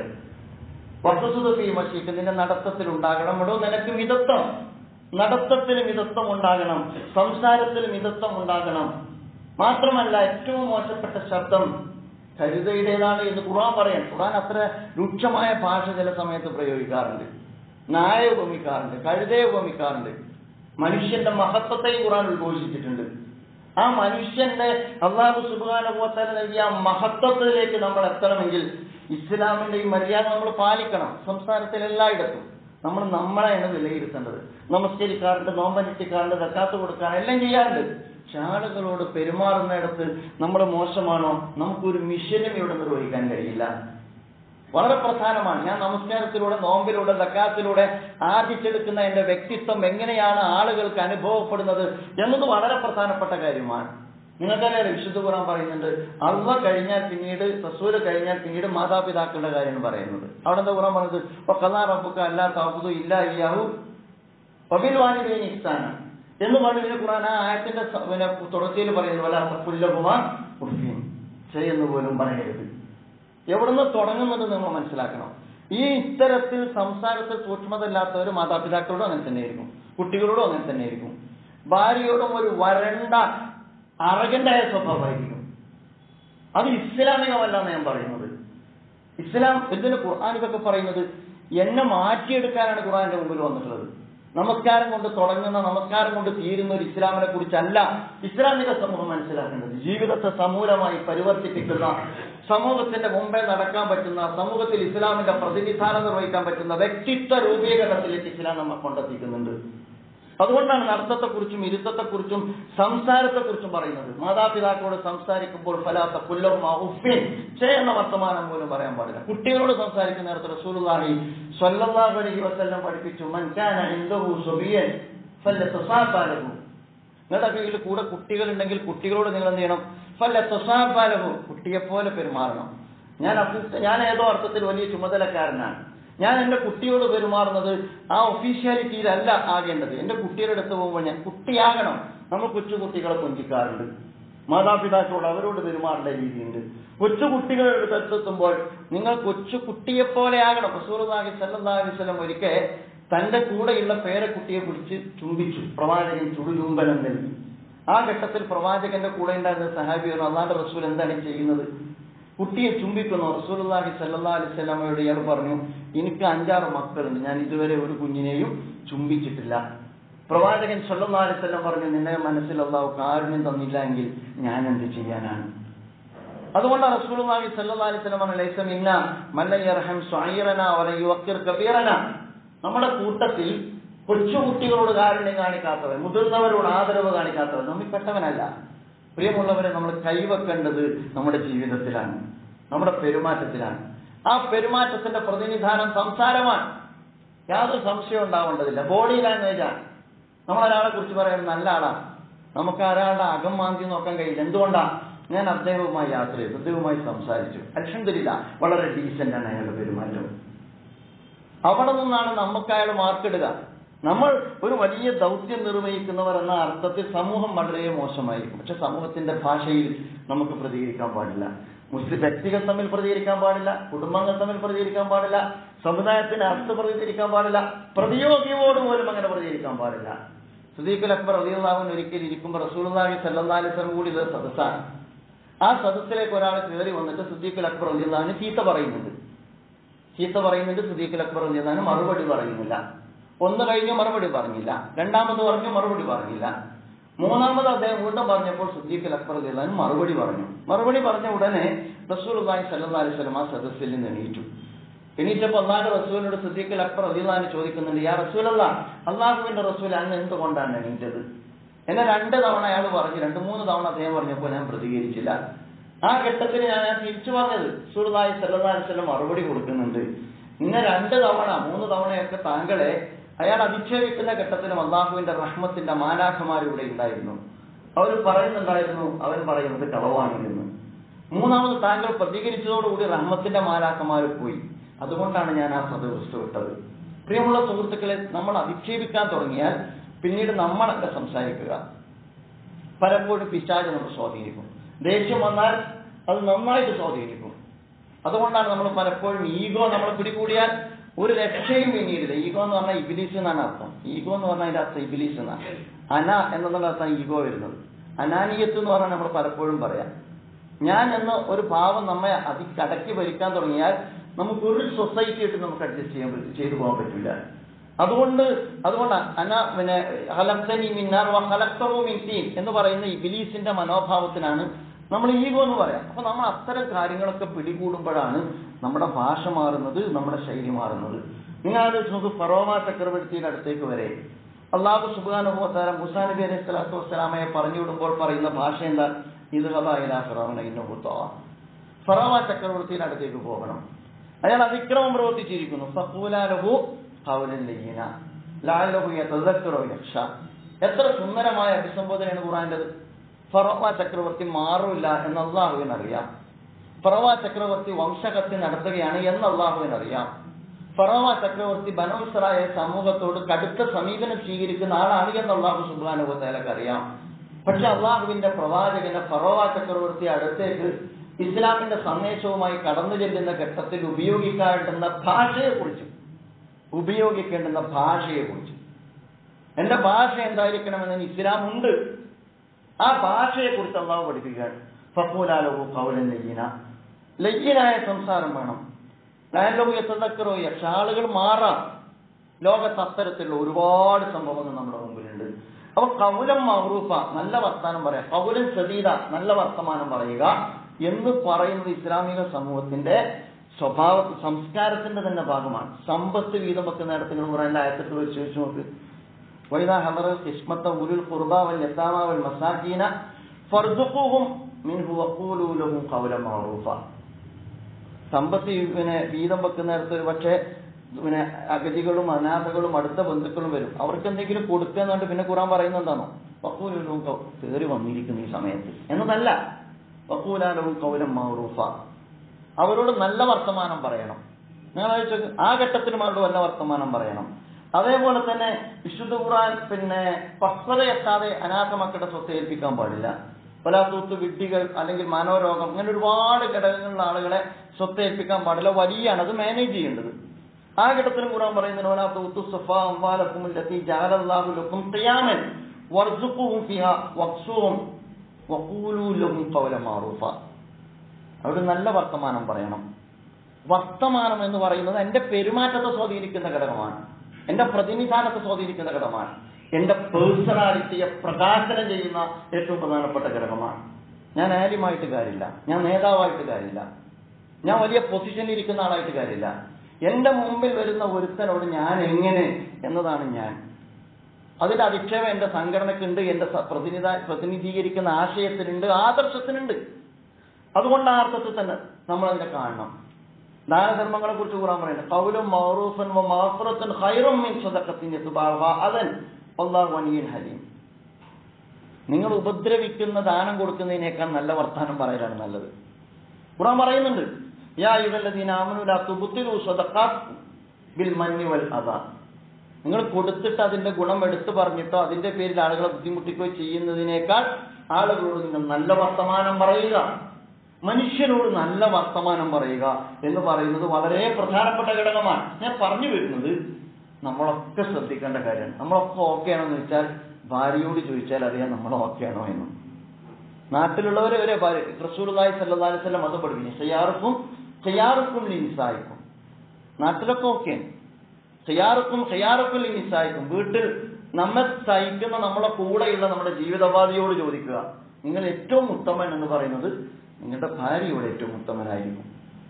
വഖ്സുദ് ഫീ മശീക നിന്റെ നടത്തത്തിൽ ഉണ്ടാകണം എടോ നിനക്ക് മിതത്വം നടത്തത്തിൽ മിതത്വം ഉണ്ടാകണം സംസാരത്തിൽ മിതത്വം ഉണ്ടാകണം മാത്രമല്ല ഏറ്റവും മോശപ്പെട്ട ശബ്ദം കരുതയുടേതാണ് എന്ന് ഖുർആൻ പറയാൻ ഖുർആൻ അത്ര രൂക്ഷമായ ഭാഷ ചില സമയത്ത് പ്രയോഗിക്കാറുണ്ട് നായ ഉപമിക്കാറുണ്ട് കഴുതയെ ഉപമിക്കാറുണ്ട് മനുഷ്യന്റെ മഹത്വത്തെയും ഖുർആൻ ഉദ്ഘോഷിച്ചിട്ടുണ്ട് ആ മനുഷ്യന്റെ അള്ളാഹു സുബാനുഭവത്താൽ നൽകിയ ആ മഹത്വത്തിലേക്ക് നമ്മൾ എത്തണമെങ്കിൽ ഇസ്ലാമിന്റെ ഈ മര്യാദ നമ്മൾ പാലിക്കണം സംസ്ഥാനത്തിൽ എല്ലായിടത്തും നമ്മൾ നമ്മളെയാണ് വിലയിരുത്തേണ്ടത് നമസ്കരിക്കാറുണ്ട് നോമ്പനുഷ്ഠിക്കാറുണ്ട് തക്കാത്ത് കൊടുക്കാൻ എല്ലാം ചെയ്യാറുണ്ട് പക്ഷെ ആളുകളോട് പെരുമാറുന്നിടത്ത് നമ്മൾ മോശമാണോ നമുക്കൊരു മിഷനും ഇവിടെ നിർവഹിക്കാൻ കഴിയില്ല വളരെ പ്രധാനമാണ് ഞാൻ നമസ്കാരത്തിലൂടെ നോമ്പിലൂടെ ദക്കാത്തിലൂടെ ആർജിച്ചെടുക്കുന്ന എന്റെ വ്യക്തിത്വം എങ്ങനെയാണ് ആളുകൾക്ക് അനുഭവപ്പെടുന്നത് എന്നത് വളരെ പ്രധാനപ്പെട്ട കാര്യമാണ് നിങ്ങൾക്കറിയാം വിശുദ്ധ ഖുർആൻ പറയുന്നുണ്ട് അള്ള കഴിഞ്ഞാൽ പിന്നീട് റസൂല് കഴിഞ്ഞാൽ പിന്നീട് മാതാപിതാക്കളുടെ കാര്യമാണ് പറയുന്നത് അവിടെ എന്താ ഖുർആൻ പറയുന്നത് ഇപ്പൊ കഥാ റബ്ബുക്ക് അല്ലാ താബുദു ഇല്ല ഇയാഹു ഒബിൽ വാനിബീൻ ഇസ്താന എന്ന് പറഞ്ഞ ഖുർആൻ ആ ആയത്തിന്റെ സ- പിന്നെ തുടർച്ചയിൽ പറയുന്നത് പോലെ പുല്ലകുമാർ ഉഫീൻ ചെയ്യുന്നു പോലും പറയരുത് എവിടുന്ന് തുടങ്ങുന്നത് നിങ്ങൾ മനസ്സിലാക്കണം ഈ ഇത്തരത്തിൽ സംസാരത്തിൽ സൂക്ഷ്മതയില്ലാത്തവർ മാതാപിതാക്കളോടും അങ്ങനെ തന്നെയായിരിക്കും കുട്ടികളോടും അങ്ങനെ തന്നെയായിരിക്കും ഭാര്യയോടും ഒരു വരണ്ട അറകണ്ടായ സ്വഭാവമായിരിക്കും അത് ഇസ്ലാമികമല്ലെന്ന് ഞാൻ പറയുന്നത് ഇസ്ലാം എന്തിന് ഖുർആൻ ഇതൊക്കെ പറയുന്നത് എന്നെ മാറ്റിയെടുക്കാനാണ് ഖുർആന്റെ മുമ്പിൽ വന്നിട്ടുള്ളത് നമസ്കാരം കൊണ്ട് തുടങ്ങുന്ന നമസ്കാരം കൊണ്ട് തീരുന്ന ഒരു ഇസ്ലാമിനെ കുറിച്ചല്ല ഇസ്ലാമിക സമൂഹം മനസ്സിലാക്കേണ്ടത് ജീവിതത്തെ സമൂലമായി പരിവർത്തിപ്പിക്കുന്ന സമൂഹത്തിന്റെ മുമ്പേ നടക്കാൻ പറ്റുന്ന സമൂഹത്തിൽ ഇസ്ലാമിന്റെ പ്രതിനിധാനം നിർവഹിക്കാൻ പറ്റുന്ന വ്യക്തിത്വ രൂപീകരണത്തിലേക്ക് ഇസ്ലാം നമ്മെ കൊണ്ടെത്തിക്കുന്നുണ്ട് അതുകൊണ്ടാണ് നടത്തത്തെക്കുറിച്ചും ഇരുത്തത്തെക്കുറിച്ചും സംസാരത്തെക്കുറിച്ചും പറയുന്നത് മാതാപിതാക്കളോട് സംസാരിക്കുമ്പോൾ ഫലാത്ത പുല്ലർമ ഉഫിൻ ചെയ്യുന്ന വർത്തമാനം പോലും പറയാൻ പാടില്ല കുട്ടികളോട് സംസാരിക്കുന്ന നേരത്തെ റസൂലുള്ളാഹി സ്വല്ലല്ലാഹു അലൈഹി വസല്ലം പഠിപ്പിച്ചു മൻ കാന ഇൻദഹു സുബിയൻ ഫല്ലതസാബലഹു നിങ്ങളുടെ കയ്യിൽ കൂടെ കുട്ടികളുണ്ടെങ്കിൽ കുട്ടികളോട് നിങ്ങൾ എന്ത് ചെയ്യണം ഫല്ലതസാബലഹു കുട്ടിയെ പോലെ പെരുമാറണം ഞാൻ അഭ്യസ്ത ഞാൻ ഏതോ അർത്ഥത്തിൽ വലിയ ചുമതലക്കാരനാണ് ഞാൻ എൻ്റെ കുട്ടിയോട് പെരുമാറുന്നത് ആ ഒഫീഷ്യാലിറ്റിയിലല്ല ആകേണ്ടത് എൻ്റെ കുട്ടിയുടെ അടുത്ത് പോകുമ്പോൾ ഞാൻ കുട്ടിയാകണം നമ്മൾ കൊച്ചു കുട്ടികളെ കൊഞ്ചിക്കാറുണ്ട് മാതാപിതാക്കളോട് അവരോട് പെരുമാറേണ്ട രീതിയുണ്ട് കൊച്ചു കുട്ടികളുടെ അടുത്തെത്തുമ്പോൾ നിങ്ങൾ കൊച്ചു കുട്ടിയെ പോലെ ആകണം റസൂലുള്ളാഹി സല്ലല്ലാഹു അലൈഹി വസല്ലം ഒരിക്കൽ തന്റെ കൂടെയുള്ള പേരക്കുട്ടിയെ പിടിച്ച് ചുംബിച്ചു പ്രവാചകൻ ചുടുചുംബനം നൽകി ആ ഘട്ടത്തിൽ പ്രവാചകന്റെ കൂടെ ഉണ്ടായിരുന്ന സഹാബി പറഞ്ഞു അള്ളാന്റെ റസൂൽ എന്താണ് ചെയ്യുന്നത് കുട്ടിയെ ചുംബിക്കുന്നു റസൂലുള്ളാഹി സല്ലല്ലാഹു അലൈഹി വസല്ലമയോട് ഇയാൾ പറഞ്ഞു എനിക്ക് അഞ്ചാറ് മക്കളുണ്ട് ഞാൻ ഇതുവരെ ഒരു കുഞ്ഞിനെയും ചുംബിച്ചിട്ടില്ല പ്രവാചകൻ സല്ലല്ലാഹു അലൈഹി വസല്ലം പറഞ്ഞു നിന്നെ മനസ്സിൽ അള്ളാഹു കാരുണ്യം തന്നില്ല എങ്കിൽ ഞാൻ എന്ത് ചെയ്യാനാണ് അതുകൊണ്ട് റസൂലുള്ളാഹി സല്ലല്ലാഹു അലൈഹി വസല്ലം പറഞ്ഞു ലൈസ മിന്ന മല്ല യർഹം സ്വൈറന വല യുവക്കിർ കബീറന നമ്മുടെ കൂട്ടത്തിൽ കൊച്ചുകുട്ടികളോട് കാരുണ്യം കാണിക്കാത്തവൻ മുതിർന്നവരോട് ആദരവ് കാണിക്കാത്തവൻ നമ്മിൽ പെട്ടവനല്ല പ്രിയമുള്ളവരെ നമ്മൾ കൈവെക്കേണ്ടത് നമ്മുടെ ജീവിതത്തിലാണ് നമ്മുടെ പെരുമാറ്റത്തിലാണ് ആ പെരുമാറ്റത്തിന്റെ പ്രതിനിധാനം സംസാരമാണ് യാതൊരു സംശയം ഉണ്ടാവേണ്ടതില്ല ബോഡി ലാംഗ്വേജാണ് നമ്മൾ ഒരാളെ കുറിച്ച് പറയുന്നത് നല്ല ആളാണ് നമുക്ക് ഒരാളുടെ അകം മാന്തി നോക്കാൻ കഴിയില്ല എന്തുകൊണ്ടാ ഞാൻ അദ്ദേഹവുമായി യാത്ര ചെയ്തു അദ്ദേഹവുമായി സംസാരിച്ചു അൽഹംദുലില്ല വളരെ ഡീസന്റ് ആണ് അയാളുടെ പെരുമാറ്റം അവിടെ നിന്നാണ് നമുക്ക് അയാൾ മാർക്കിടുക നമ്മൾ ഒരു വലിയ ദൗത്യം നിർവഹിക്കുന്നവർ എന്ന അർത്ഥത്തിൽ സമൂഹം വളരെ മോശമായിരിക്കും പക്ഷെ സമൂഹത്തിന്റെ ഭാഷയിൽ നമുക്ക് പ്രതികരിക്കാൻ പാടില്ല മുസ്ലിം വ്യക്തികൾ തമ്മിൽ പ്രതികരിക്കാൻ പാടില്ല കുടുംബങ്ങൾ തമ്മിൽ പ്രതികരിക്കാൻ പാടില്ല സമുദായത്തിന് അടുത്ത് പ്രതികരിക്കാൻ പാടില്ല പ്രതിയോഗിയോട് പോലും അങ്ങനെ പ്രതികരിക്കാൻ പാടില്ല സുദീഖുൽ അക്ബർ അലിയുള്ളാഹുൻ ഒരിക്കൽ ഇരിക്കുമ്പോൾ റസൂലുള്ളാഹി സല്ലല്ലാഹു അലൈഹി വസല്ലം കൂടി ഇത് സദസ്സാണ് ആ സദസ്സിലേക്ക് ഒരാൾ കയറി വന്നിട്ട് സുദീഖുൽ അക്ബർ അലിയുള്ളാഹിന് ചീത്ത പറയുന്നുണ്ട് ചീത്ത പറയുന്നുണ്ട് സുദീഖുൽ അക്ബർ അലിയുള്ളാഹിന് മറുപടി പറയുന്നില്ല ഒന്ന് കഴിഞ്ഞ് മറുപടി പറഞ്ഞില്ല രണ്ടാമത് പറഞ്ഞു മറുപടി പറഞ്ഞില്ല മൂന്നാമത് അദ്ദേഹം വീണ്ടും പറഞ്ഞപ്പോൾ സുദ്ദീഖ് അക്ബർ അലിഹൻ മറുപടി പറഞ്ഞു മറുപടി പറഞ്ഞ ഉടനെ റസൂലുള്ളാഹി സല്ലല്ലാഹു അലൈഹി വസല്ലം ആ സദസ്സിൽ നിന്ന് എണീറ്റു എണീറ്റപ്പോൾ അള്ളാഹുന്റെ റസൂലിനോട് സുദ്ദീഖ് അക്ബർ അലിഹൻ ചോദിക്കുന്നുണ്ട് യാ റസൂലല്ല അള്ളാഹുവിന്റെ റസൂൽ അങ്ങ് എന്തുകൊണ്ടാണ് എണീറ്റത് എന്നെ രണ്ട് തവണ അയാൾ പറഞ്ഞു രണ്ട് മൂന്ന് തവണ അദ്ദേഹം പറഞ്ഞപ്പോൾ ഞാൻ പ്രതികരിച്ചില്ല ആ ഘട്ടത്തിൽ ഞാൻ ഞാൻ തിരിച്ചു പറഞ്ഞത് റസൂലുള്ളാഹി സല്ലല്ലാഹു അലൈഹി വസല്ലം മറുപടി കൊടുക്കുന്നുണ്ട് ഇന്ന രണ്ട് തവണ മൂന്ന് തവണയൊക്കെ താങ്കളെ അയാൾ അധിക്ഷേപിക്കുന്ന ഘട്ടത്തിലും അള്ളാഹുവിന്റെ റഹ്മത്തിന്റെ മാലാഖമാർ ഇവിടെ ഉണ്ടായിരുന്നു അവർ പറയുന്നുണ്ടായിരുന്നു അവർ പറയുന്നത് കളവാണ് എന്ന് മൂന്നാമത് താങ്കൾ പ്രതികരിച്ചതോടുകൂടി റഹ്മത്തിന്റെ മാലാഖമാർ പോയി അതുകൊണ്ടാണ് ഞാൻ ആ സദവസ്തു വിട്ടത് പ്രിയമുള്ള സുഹൃത്തുക്കളെ നമ്മൾ അധിക്ഷേപിക്കാൻ തുടങ്ങിയാൽ പിന്നീട് നമ്മളൊക്കെ സംസാരിക്കുക പലപ്പോഴും പിശാച് നമ്മൾ സ്വാധീനിക്കും ദേഷ്യം വന്നാൽ അത് നന്നായിട്ട് സ്വാധീനിക്കും അതുകൊണ്ടാണ് നമ്മൾ പലപ്പോഴും ഈഗോ നമ്മളെ പിടികൂടിയാൽ ഒരു രക്ഷയും പിന്നീടില്ല ഈഗോ എന്ന് പറഞ്ഞാൽ ഇബിലീസ് എന്നാണ് അർത്ഥം ഈഗോ എന്ന് പറഞ്ഞാൽ അതിന്റെ അർത്ഥം ഇബിലീസ് എന്നാണ് അന എന്നുള്ള അർത്ഥം ഈഗോ വരുന്നത് അനാനിയത്ത് എന്ന് പറഞ്ഞാൽ നമ്മൾ പലപ്പോഴും പറയാം ഞാൻ എന്ന ഒരു ഭാവം നമ്മെ അതി കടക്കി ഭരിക്കാൻ തുടങ്ങിയാൽ നമുക്ക് ഒരു സൊസൈറ്റി ആയിട്ട് നമുക്ക് അഡ്ജസ്റ്റ് ചെയ്യാൻ പറ്റും ചെയ്തു പോകാൻ പറ്റില്ല അതുകൊണ്ട് അതുകൊണ്ട് അന പിന്നെ ഹലക്തനി മിന്നാർ ഹലക്തവോ മിൻസീൻ എന്ന് പറയുന്ന ഇബിലീസിന്റെ മനോഭാവത്തിനാണ് നമ്മൾ ഈഗോ എന്ന് പറയാം അപ്പൊ നമ്മൾ അത്തരം കാര്യങ്ങളൊക്കെ പിടികൂടുമ്പോഴാണ് നമ്മുടെ ഭാഷ മാറുന്നത് നമ്മുടെ ശൈലി മാറുന്നത് നിങ്ങൾ ആലോചിച്ച് നോക്ക് ഫറോമ ചക്രവർത്തിയുടെ അടുത്തേക്ക് വരെ അള്ളാഹു സുബാനുഭവത്താര മുസാ നബി അലൈഹി സ്വലാത്തു വസ്സലാമയെ പറഞ്ഞു വിടുമ്പോൾ പറയുന്ന ഭാഷ എന്താ ഇത് ഹബായില ഫറോന ഇന്നുഹുത്തോ ഫറോമ ചക്രവർത്തിയുടെ അടുത്തേക്ക് പോകണം അയാൾ അതിക്രമം പ്രവർത്തിച്ചിരിക്കുന്നു ഫഖൂലാലഹു ഖൗലൻ ലയ്യിന ലഅല്ലഹു യതദക്കറു യഖ്ഷ എത്ര സുന്ദരമായ അഭിസംബോധനയാണ് ഖുറാന്റേത് ഫറോവ ചക്രവർത്തി മാറില്ല എന്ന് അള്ളാഹുവിന് അറിയാം ഫറോവ ചക്രവർത്തി വംശഹത്യ നടത്തുകയാണ് എന്ന് അള്ളാഹുവിന് അറിയാം ഫറോവ ചക്രവർത്തി ബനോസറായ സമൂഹത്തോട് കടുത്ത സമീപനം സ്വീകരിക്കുന്ന ആളാണ് എന്ന് അള്ളാഹു സുബാനുഭവത്തേലൊക്കെ അറിയാം പക്ഷെ അള്ളാഹുവിന്റെ പ്രവാചകനെ ഫറോവ ചക്രവർത്തി അടുത്തേക്ക് ഇസ്ലാമിന്റെ സന്ദേശവുമായി കടന്നു ചെല്ലുന്ന ഘട്ടത്തിൽ ഉപയോഗിക്കേണ്ടുന്ന ഭാഷയെക്കുറിച്ച് ഉപയോഗിക്കേണ്ടുന്ന ഭാഷയെക്കുറിച്ച് എന്റെ ഭാഷ എന്തായിരിക്കണമെന്ന് ഇസ്ലാം ഉണ്ട് ആ ഭാഷയെക്കുറിച്ച് അള്ളാഹു പഠിപ്പിക്കുകയാണ് ഫക്കൂലാലോ കൗലൻ ലയ്യന ലയ്യനായ സംസാരം വേണം ലാലോ എത്തതക്കറോ യക്ഷ ആളുകൾ മാറാം ലോകത്ത് അത്തരത്തിലുള്ള ഒരുപാട് സംഭവങ്ങൾ നമ്മുടെ മുമ്പിലുണ്ട് അപ്പൊ കൗലം മഹറൂഫ നല്ല വർത്താനം പറയാം കൗലം സദീത നല്ല വർത്തമാനം പറയുക എന്ന് പറയുന്നത് ഇസ്ലാമിക സമൂഹത്തിന്റെ സ്വഭാവ സംസ്കാരത്തിന്റെ തന്നെ ഭാഗമാണ് സമ്പത്ത് വീതം വെക്കുന്നിടത്ത് നിങ്ങൾ പറയുന്ന ആയത്തിട്ട് വെച്ച് വെച്ച് നോക്ക് വൈദാ ഹദറ കിസ്മത്ത ഉലുൽ ഖുർബ വൽ യതാമ വൽ മസാകീന ഫർദുഖുഹും മിൻഹു വഖൂലു ലഹും ഖൗലൻ മഅറൂഫ സമ്പത്ത് പിന്നെ വീതം വെക്കുന്നിടത്ത് ഒരു പക്ഷേ പിന്നെ അഗതികളും അനാഥകളും അടുത്ത ബന്ധുക്കളും വരും അവർക്ക് എന്തെങ്കിലും കൊടുക്കുക എന്നുണ്ട് പിന്നെ ഖുറാൻ പറയുന്നത് എന്താണോ വക്കൂലും കയറി വന്നിരിക്കുന്നു ഈ സമയത്ത് എന്നതല്ല വക്കൂലാലവും കൗലം മൗറൂഫ അവരോട് നല്ല വർത്തമാനം പറയണം നിങ്ങൾ ആലോചിച്ച് നോക്ക്, ആ ഘട്ടത്തിലും അവരോട് നല്ല വർത്തമാനം പറയണം അതേപോലെ തന്നെ വിശുദ്ധ ഖുറാൻ പിന്നെ പക്വതയെത്താതെ അനാഥ മക്കളുടെ സ്വത്ത് ഏൽപ്പിക്കാൻ പാടില്ല പലാത്തൂത്ത് വിഡ്ഢികൾ അല്ലെങ്കിൽ മനോരോഗം അങ്ങനെ ഒരുപാട് ഘടകങ്ങളുള്ള ആളുകളെ സ്വത്ത് ഏൽപ്പിക്കാൻ പാടില്ല വലിയാണ് അത് മാനേജ് ചെയ്യേണ്ടത് ആ ഘട്ടത്തിലും ഖുറാൻ പറയുന്നതിന് വലാത്തൂത്തു സഫ അംവാലക്കും ലത്തി ജഅലല്ലാഹു ലക്കും ഖിയാമൻ വർസുഖുഹും ഫിഹാ വഖ്സുഹും വഖൂലു ലഹും ഖൗലൻ മഅറൂഫ അവിടെ നല്ല വർത്തമാനം പറയണം വർത്തമാനം എന്ന് പറയുന്നത് എന്റെ പെരുമാറ്റത്തെ സ്വാധീനിക്കുന്ന ഘടകമാണ് എന്റെ പ്രതിനിധാനത്തെ സ്വാധീനിക്കുന്ന ഘടകമാണ് എന്റെ പേഴ്സണാലിറ്റിയെ പ്രകാശനം ചെയ്യുന്ന ഏറ്റവും പ്രധാനപ്പെട്ട ഘടകമാണ് ഞാൻ ആര്യമായിട്ട് കാര്യമില്ല ഞാൻ നേതാവായിട്ട് കാര്യമില്ല ഞാൻ വലിയ പൊസിഷനിൽ ഇരിക്കുന്ന ആളായിട്ട് കാര്യമില്ല എന്റെ മുമ്പിൽ വരുന്ന ഒരുത്തനോട് ഞാൻ എങ്ങനെ എന്നതാണ് ഞാൻ അതിന്റെ അധിക്ഷേപം എന്റെ സംഘടനക്കുണ്ട് എന്റെ സ- പ്രതിനിധ പ്രതിനിധീകരിക്കുന്ന ആശയത്തിനുണ്ട് ആദർശത്തിനുണ്ട് അതുകൊണ്ട് ആ അർത്ഥത്തിൽ തന്നെ നമ്മൾ അതിനെ കാണണം ദാനധർമ്മങ്ങളെ കുറിച്ച് കൂറാൻ പറയുന്നത് കൗലും മൗറൂഫൻ മാഫുറത്തൻ ഹൈറും മീൻ സ്വതക്കത്തിൻ അതൻ അള്ളാഹു അനിയൻ ഹലീം നിങ്ങൾ ഉപദ്രവിക്കുന്ന ദാനം കൊടുക്കുന്നതിനേക്കാൾ നല്ല വർത്താനം പറയലാണ് നല്ലത് ഖുറാൻ പറയുന്നുണ്ട് യാ യുഗല്ലദീന ആമനു ലാ തുബ്തിലു സ്വദഖാത്ത് ബിൽ മന്നി വൽ അദാ നിങ്ങൾ കൊടുത്തിട്ട് അതിന്റെ ഗുണം എടുത്തു പറഞ്ഞിട്ടോ അതിന്റെ പേരിൽ ആളുകളെ ബുദ്ധിമുട്ടിക്കുകയോ ചെയ്യുന്നതിനേക്കാൾ ആളുകളോട് നിങ്ങൾ നല്ല വർത്തമാനം പറയുക മനുഷ്യനോട് നല്ല വർത്തമാനം പറയുക എന്ന് പറയുന്നത് വളരെ പ്രധാനപ്പെട്ട ഘടകമാണ് ഞാൻ പറഞ്ഞു വരുന്നത് നമ്മളൊക്കെ ശ്രദ്ധിക്കേണ്ട കാര്യമാണ് നമ്മളൊക്കെ ഓക്കെ ആണോ എന്ന് വെച്ചാൽ ഭാര്യയോട് ചോദിച്ചാൽ അറിയാം നമ്മൾ ഓക്കെ ആണോ എന്ന് നാട്ടിലുള്ളവരെ വരെ ഭാര്യ റസൂലുള്ളാഹി സ്വല്ലല്ലാഹി അലൈഹി വസല്ലം അത് പഠിപ്പിച്ചു ഖിയാറുക്കും ഖിയാറുക്കും ലിൻസായിക്കും നാട്ടിലൊക്കെ ഓക്കെ ഖിയാറുക്കും ഖിയാറുക്കും ലിൻസായിക്കും വീട്ടിൽ നമ്മെ സഹിക്കുന്ന നമ്മളെ കൂടെയുള്ള നമ്മുടെ ജീവിതവാദിയോട് ചോദിക്കുക നിങ്ങൾ ഏറ്റവും ഉത്തമൻ എന്ന് പറയുന്നത് നിങ്ങളുടെ ഭാര്യയോട് ഏറ്റവും ഉത്തമനായിരിക്കും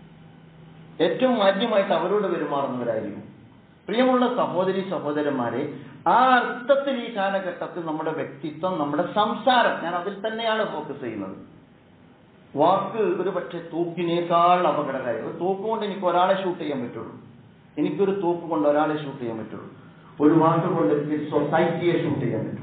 ഏറ്റവും മാന്യമായിട്ട് അവരോട് പെരുമാറുന്നവരായിരിക്കും പ്രിയമുള്ള സഹോദരി സഹോദരന്മാരെ ആ അർത്ഥത്തിൽ ഈ കാലഘട്ടത്തിൽ നമ്മുടെ വ്യക്തിത്വം നമ്മുടെ സംസാരം ഞാൻ അതിൽ തന്നെയാണ് ഫോക്കസ് ചെയ്യുന്നത് വാക്ക് ഒരു പക്ഷെ തൂക്കിനേക്കാൾ അപകടകാരി ഒരു തോക്ക് കൊണ്ട് എനിക്ക് ഒരാളെ ഷൂട്ട് ചെയ്യാൻ പറ്റുള്ളൂ എനിക്കൊരു തോക്ക് കൊണ്ട് ഒരാളെ ഷൂട്ട് ചെയ്യാൻ പറ്റുള്ളൂ ഒരു വാക്ക് കൊണ്ട് എനിക്ക് സൊസൈറ്റിയെ ഷൂട്ട് ചെയ്യാൻ പറ്റും